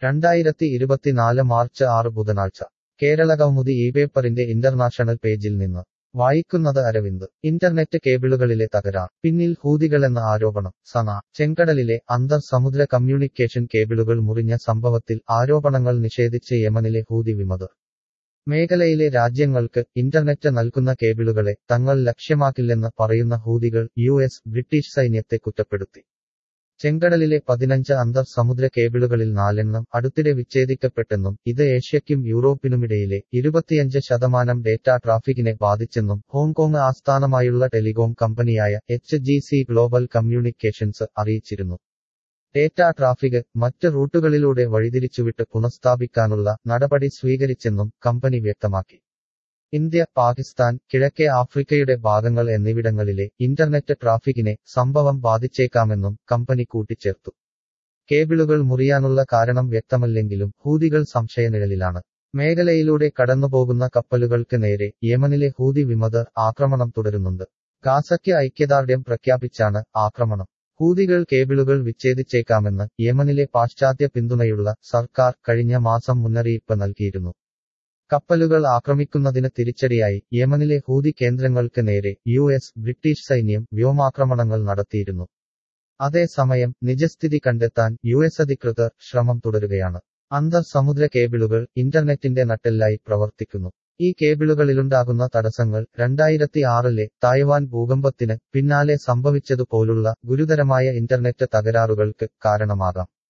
രണ്ടായിരത്തി ഇരുപത്തിനാല് മാർച്ച് ആറ് ബുധനാഴ്ച കേരളകൗമുദി ഈ പേപ്പറിന്റെ ഇന്റർനാഷണൽ പേജിൽ നിന്ന് വായിക്കുന്നത് അരവിന്ദ് ഇന്റർനെറ്റ് കേബിളുകളിലെ തകരാർ പിന്നിൽ ഹൂതികളെന്ന ആരോപണം സന ചെങ്കടലിലെ അന്തർ സമുദ്ര കമ്മ്യൂണിക്കേഷൻ കേബിളുകൾ മുറിഞ്ഞ സംഭവത്തിൽ ആരോപണങ്ങൾ നിഷേധിച്ച് യമനിലെ ഹൂതി വിമതർ മേഖലയിലെ രാജ്യങ്ങൾക്ക് ഇന്റർനെറ്റ് നൽകുന്ന കേബിളുകളെ തങ്ങൾ ലക്ഷ്യമാക്കില്ലെന്ന് പറയുന്ന ഹൂതികൾ യു എസ് ബ്രിട്ടീഷ് സൈന്യത്തെ കുറ്റപ്പെടുത്തി ചെങ്കടലിലെ പതിനഞ്ച് അന്തർ സമുദ്ര കേബിളുകളിൽ നാലെണ്ണം അടുത്തിടെ വിച്ഛേദിക്കപ്പെട്ടെന്നും ഇത് ഏഷ്യയ്ക്കും യൂറോപ്പിനുമിടയിലെ ഇരുപത്തിയഞ്ച് ശതമാനം ഡേറ്റ ട്രാഫിക്കിനെ ബാധിച്ചെന്നും ഹോങ്കോങ് ആസ്ഥാനമായുള്ള ടെലികോം കമ്പനിയായ H G C global communications അറിയിച്ചിരുന്നു ഡേറ്റ ട്രാഫിക് മറ്റ് റൂട്ടുകളിലൂടെ വഴിതിരിച്ചുവിട്ട് പുനഃസ്ഥാപിക്കാനുള്ള നടപടി സ്വീകരിച്ചെന്നും കമ്പനി വ്യക്തമാക്കി ഇന്ത്യ പാകിസ്ഥാൻ കിഴക്കേ ആഫ്രിക്കയുടെ ഭാഗങ്ങൾ എന്നിവിടങ്ങളിലെ ഇന്റർനെറ്റ് ട്രാഫിക്കിനെ സംഭവം ബാധിച്ചേക്കാമെന്നും കമ്പനി കൂട്ടിച്ചേർത്തു കേബിളുകൾ മുറിയാനുള്ള കാരണം വ്യക്തമല്ലെങ്കിലും ഹൂതികൾ സംശയനിഴലിലാണ് മേഖലയിലൂടെ കടന്നുപോകുന്ന കപ്പലുകൾക്ക് നേരെ യമനിലെ ഹൂതി വിമതർ ആക്രമണം തുടരുന്നുണ്ട് ഗാസയ്ക്ക് ഐക്യദാർഢ്യം പ്രഖ്യാപിച്ചാണ് ആക്രമണം ഹൂതികൾ കേബിളുകൾ വിച്ഛേദിച്ചേക്കാമെന്ന് യമനിലെ പാശ്ചാത്യ പിന്തുണയുള്ള സർക്കാർ കഴിഞ്ഞ മാസം മുന്നറിയിപ്പ് നൽകിയിരുന്നു കപ്പലുകൾ ആക്രമിക്കുന്നതിന് തിരിച്ചടിയായി യമനിലെ ഹൂതി കേന്ദ്രങ്ങൾക്ക് നേരെ യു എസ് ബ്രിട്ടീഷ് സൈന്യം വ്യോമാക്രമണങ്ങൾ നടത്തിയിരുന്നു അതേസമയം നിജസ്ഥിതി കണ്ടെത്താൻ യു എസ് അധികൃതർ ശ്രമം തുടരുകയാണ് അന്തർ സമുദ്ര കേബിളുകൾ ഇന്റർനെറ്റിന്റെ നട്ടെല്ലായി പ്രവർത്തിക്കുന്നു ഈ കേബിളുകളിലുണ്ടാകുന്ന തടസ്സങ്ങൾ രണ്ടായിരത്തി ആറിലെ തായ്വാൻ ഭൂകമ്പത്തിന് പിന്നാലെ സംഭവിച്ചതുപോലുള്ള ഗുരുതരമായ ഇന്റർനെറ്റ് തകരാറുകൾക്ക് കാരണമാകാം